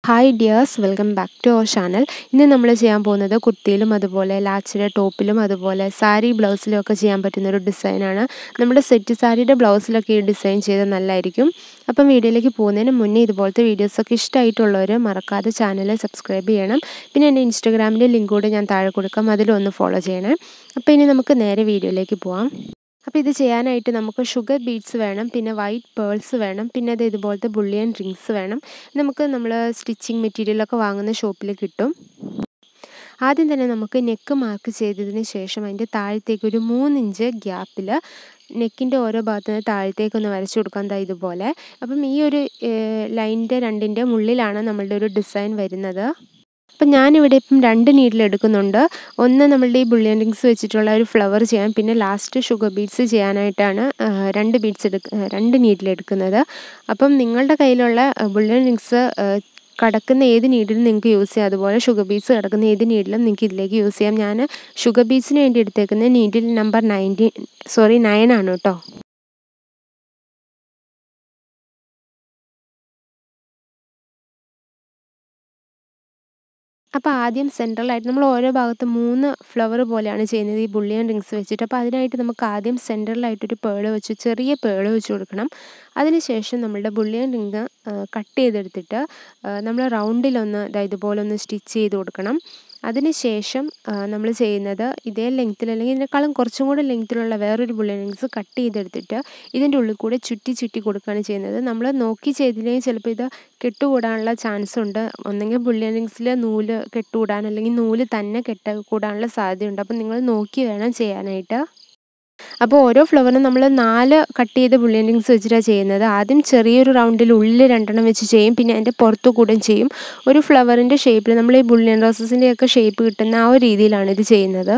hi dears welcome back to our channel ഇന്ന് നമ്മൾ ചെയ്യാൻ പോകുന്നത് കുർത്തിയിലും അതുപോലെ ലാച്ചിയുടെ ടോപ്പിലും അതുപോലെ സാരി ബ്ലൗസിലും ഒക്കെ ചെയ്യാൻ പറ്റുന്ന ഒരു ഡിസൈനാണ് നമ്മുടെ സെറ്റ് സാരിയുടെ ബ്ലൗസിലൊക്കെ ഈ ഡിസൈൻ ചെയ്താൽ നല്ലതായിരിക്കും അപ്പം വീഡിയോയിലേക്ക് പോകുന്നതിന് മുന്നേ ഇതുപോലത്തെ വീഡിയോസൊക്കെ ഇഷ്ടമായിട്ടുള്ളവർ മറക്കാതെ ചാനൽ സബ്സ്ക്രൈബ് ചെയ്യണം പിന്നെ എൻ്റെ ഇൻസ്റ്റാഗ്രാമിൻ്റെ ലിങ്ക് കൂടെ ഞാൻ താഴെ കൊടുക്കാം അതിലും ഒന്ന് ഫോളോ ചെയ്യണേ അപ്പോൾ ഇനി നമുക്ക് നേരെ വീഡിയോയിലേക്ക് പോവാം അപ്പോൾ ഇത് ചെയ്യാനായിട്ട് നമുക്ക് ഷുഗർ ബീഡ്സ് വേണം പിന്നെ വൈറ്റ് പേൾസ് വേണം പിന്നെ അത് ഇതുപോലത്തെ ബുള്ളിയൻ റിങ്സ് വേണം നമുക്ക് നമ്മൾ സ്റ്റിച്ചിങ് മെറ്റീരിയലൊക്കെ വാങ്ങുന്ന ഷോപ്പിൽ കിട്ടും ആദ്യം തന്നെ നമുക്ക് നെക്ക് മാർക്ക് ചെയ്തതിന് ശേഷം അതിൻ്റെ താഴത്തേക്ക് ഒരു മൂന്നിഞ്ച് ഗ്യാപ്പിൽ നെക്കിൻ്റെ ഓരോ ഭാഗത്തു നിന്ന് താഴത്തേക്കൊന്ന് വരച്ചു കൊടുക്കാം എന്താ ഇതുപോലെ അപ്പം ഈ ഒരു ലൈനിൻ്റെ രണ്ടിൻ്റെ മുള്ളിലാണ് നമ്മളുടെ ഒരു ഡിസൈൻ വരുന്നത് അപ്പം ഞാനിവിടെ ഇപ്പം രണ്ട് നീഡിൽ എടുക്കുന്നുണ്ട് ഒന്ന് നമ്മളുടെ ഈ ബുള്ളിയൻ റിങ്സ് വെച്ചിട്ടുള്ള ഒരു ഫ്ലവർ ചെയ്യാൻ പിന്നെ ലാസ്റ്റ് ഷുഗർ ബീഡ്സ് ചെയ്യാനായിട്ടാണ് രണ്ട് ബീഡ്സ് എടുക്ക രണ്ട് നീഡിൽ എടുക്കുന്നത് അപ്പം നിങ്ങളുടെ കയ്യിലുള്ള ബുള്ളിയൻ റിങ്സ് കിടക്കുന്ന ഏത് നീഡിലും നിങ്ങൾക്ക് യൂസ് ചെയ്യാം അതുപോലെ ഷുഗർ ബീഡ്സ് കിടക്കുന്ന ഏത് നീഡിലും നിങ്ങൾക്ക് ഇതിലേക്ക് യൂസ് ചെയ്യാം ഞാൻ ഷുഗർ ബീഡ്സിന് വേണ്ടി എടുത്തേക്കുന്ന needle number nineteen sorry nine ആണ് കേട്ടോ അപ്പോൾ ആദ്യം സെൻട്രലായിട്ട് നമ്മൾ ഓരോ ഭാഗത്ത് മൂന്ന് ഫ്ലവർ പോലെയാണ് ചെയ്യുന്നത് ഈ ബുള്ളിയൻ റിങ്സ് വെച്ചിട്ട് അപ്പോൾ അതിനായിട്ട് നമുക്ക് ആദ്യം സെൻട്രലായിട്ടൊരു പേള് വെച്ച് ചെറിയ പേള് വെച്ച് കൊടുക്കണം അതിനുശേഷം നമ്മളുടെ ബുള്ളിയൻ റിങ് കട്ട് ചെയ്തെടുത്തിട്ട് നമ്മൾ റൗണ്ടിലൊന്ന് ഇതുപോലെ ഒന്ന് സ്റ്റിച്ച് ചെയ്ത് കൊടുക്കണം അതിനുശേഷം നമ്മൾ ചെയ്യുന്നത് ഇതേ ലെങ്ത്തിൽ അല്ലെങ്കിൽ ഇതിനേക്കാളും കുറച്ചും കൂടെ ലെങ്ത്തിലുള്ള വേറൊരു ബുള്ളൻ റിങ്സ് കട്ട് ചെയ്തെടുത്തിട്ട് ഇതിൻ്റെ ഉള്ളിൽ കൂടെ ചുറ്റി ചുറ്റി കൊടുക്കുകയാണ് ചെയ്യുന്നത് നമ്മൾ നോക്കി ചെയ്തില്ലെങ്കിൽ ചിലപ്പോൾ ഇത് കെട്ടുകൂടാനുള്ള ചാൻസ് ഉണ്ട് ഒന്നെങ്കിൽ ബുള്ളിയൻ റിങ്സിൽ നൂല് കെട്ടുകൂടാൻ അല്ലെങ്കിൽ നൂല് തന്നെ കെട്ട കൂടാനുള്ള സാധ്യതയുണ്ട് അപ്പം നിങ്ങൾ നോക്കി വേണം ചെയ്യാനായിട്ട് അപ്പോൾ ഓരോ ഫ്ലവറിനും നമ്മൾ നാല് കട്ട് ചെയ്ത ബുള്ളിയൻ റിങ്സ് വെച്ചിട്ടാണ് ചെയ്യുന്നത് ആദ്യം ചെറിയൊരു റൗണ്ടിൽ ഉള്ളിൽ രണ്ടെണ്ണം വെച്ച് ചെയ്യും പിന്നെ അതിൻ്റെ പുറത്തു കൂടെ ചെയ്യും ഒരു ഫ്ലവറിൻ്റെ ഷേപ്പിൽ നമ്മൾ ഈ ബുള്ളിയൻ റോസസിൻ്റെയൊക്കെ ഷേപ്പ് കിട്ടുന്ന ആ ഒരു രീതിയിലാണ് ഇത് ചെയ്യുന്നത്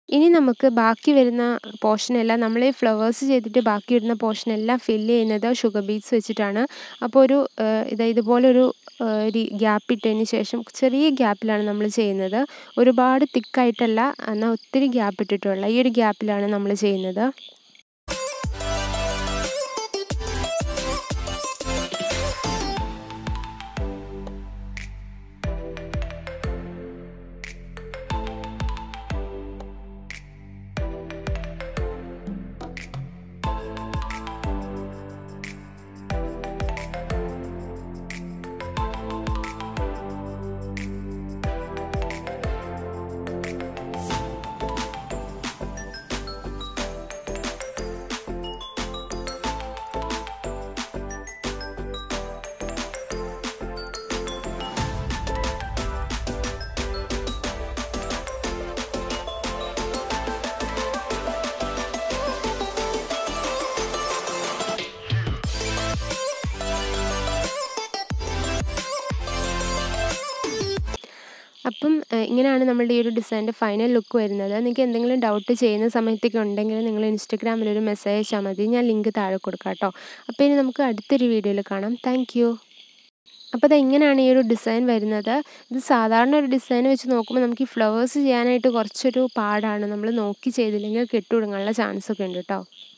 ഇനി നമുക്ക് ബാക്കി വരുന്ന പോർഷനെല്ലാം നമ്മൾ ഈ ഫ്ലവേഴ്സ് ചെയ്തിട്ട് ബാക്കി വരുന്ന പോർഷനെല്ലാം ഫില്ല് ചെയ്യുന്നത് ഷുഗർ ബീറ്റ്സ് വെച്ചിട്ടാണ് അപ്പോൾ ഒരു ഇത് ഇതുപോലൊരു ഗ്യാപ്പ് ഇട്ടതിന് ശേഷം ചെറിയ ഗ്യാപ്പിലാണ് നമ്മൾ ചെയ്യുന്നത് ഒരുപാട് തിക്കായിട്ടല്ല എന്നാൽ ഒത്തിരി ഗ്യാപ്പ് ഇട്ടിട്ടുള്ള ഈ ഒരു ഗ്യാപ്പിലാണ് നമ്മൾ ചെയ്യുന്നത് അപ്പം ഇങ്ങനെയാണ് നമ്മളുടെ ഈ ഒരു ഡിസൈൻ്റെ ഫൈനൽ ലുക്ക് വരുന്നത് നിങ്ങൾക്ക് എന്തെങ്കിലും ഡൗട്ട് ചെയ്യുന്ന സമയത്തൊക്കെ ഉണ്ടെങ്കിൽ നിങ്ങൾ ഇൻസ്റ്റഗ്രാമിൽ ഒരു മെസ്സേജ് അയച്ചാൽ മതി ഞാൻ ലിങ്ക് താഴെ കൊടുക്കാം കേട്ടോ അപ്പോൾ ഇനി നമുക്ക് അടുത്തൊരു വീഡിയോയിൽ കാണാം താങ്ക് അപ്പോൾ അത് എങ്ങനെയാണ് ഈ ഒരു ഡിസൈൻ വരുന്നത് ഇത് സാധാരണ ഒരു ഡിസൈൻ വെച്ച് നോക്കുമ്പോൾ നമുക്ക് ഈ ഫ്ലവേഴ്സ് ചെയ്യാനായിട്ട് കുറച്ചൊരു പാടാണ് നമ്മൾ നോക്കി ചെയ്തില്ലെങ്കിൽ കെട്ടുടങ്ങാനുള്ള ചാൻസ് ഒക്കെ ഉണ്ട് കേട്ടോ